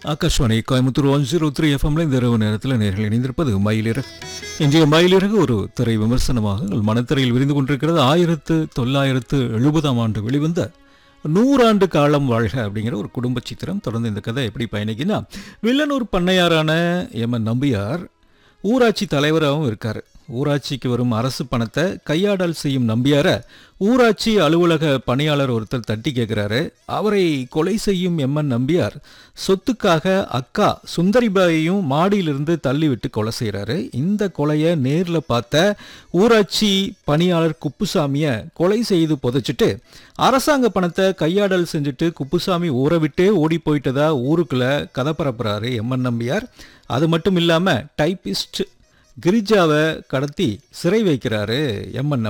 Akashvani Coimbatore one zero three எஃப்எம்ல இந்த இரவு நேரத்தில் நேர்கள் இணைந்திருப்பது மயிலிறகு இன்றைய மயிலிறகு ஒரு திரை விமர்சனமாக உங்கள் மனத்திரையில் விரிந்து கொண்டிருக்கிறது ஆயிரத்து தொள்ளாயிரத்து எழுபதாம் ஆண்டு வெளிவந்த நூறாண்டு காலம் வாழ்க அப்படிங்கிற ஒரு குடும்ப சித்திரம் தொடர்ந்து இந்த கதை எப்படி பயணிக்குன்னா வில்லனூர் பண்ணையாரான எமன் நம்பியார் ஊராட்சி தலைவராகவும் இருக்கார் ஊராட்சிக்கு வரும் அரசு பணத்தை கையாடல் செய்யும் நம்பியார ஊராட்சி அலுவலக பணியாளர் ஒருத்தர் தட்டி கேட்குறாரு அவரை கொலை செய்யும் எம்என் நம்பியார் சொத்துக்காக அக்கா சுந்தரிபாயையும் மாடியிலிருந்து தள்ளிவிட்டு கொலை செய்கிறாரு இந்த கொலையை நேரில் பார்த்த ஊராட்சி பணியாளர் குப்புசாமியை கொலை செய்து புதைச்சிட்டு அரசாங்க பணத்தை கையாடல் செஞ்சுட்டு குப்புசாமி ஊரை விட்டே ஓடி போயிட்டதா ஊருக்குள்ள கதை பரப்புறாரு எம்என் நம்பியார் அது மட்டும் இல்லாமல் டைப்பிஸ்ட் கிரிஜாவை கடத்தி சிறை வைக்கிறாரு எம்என்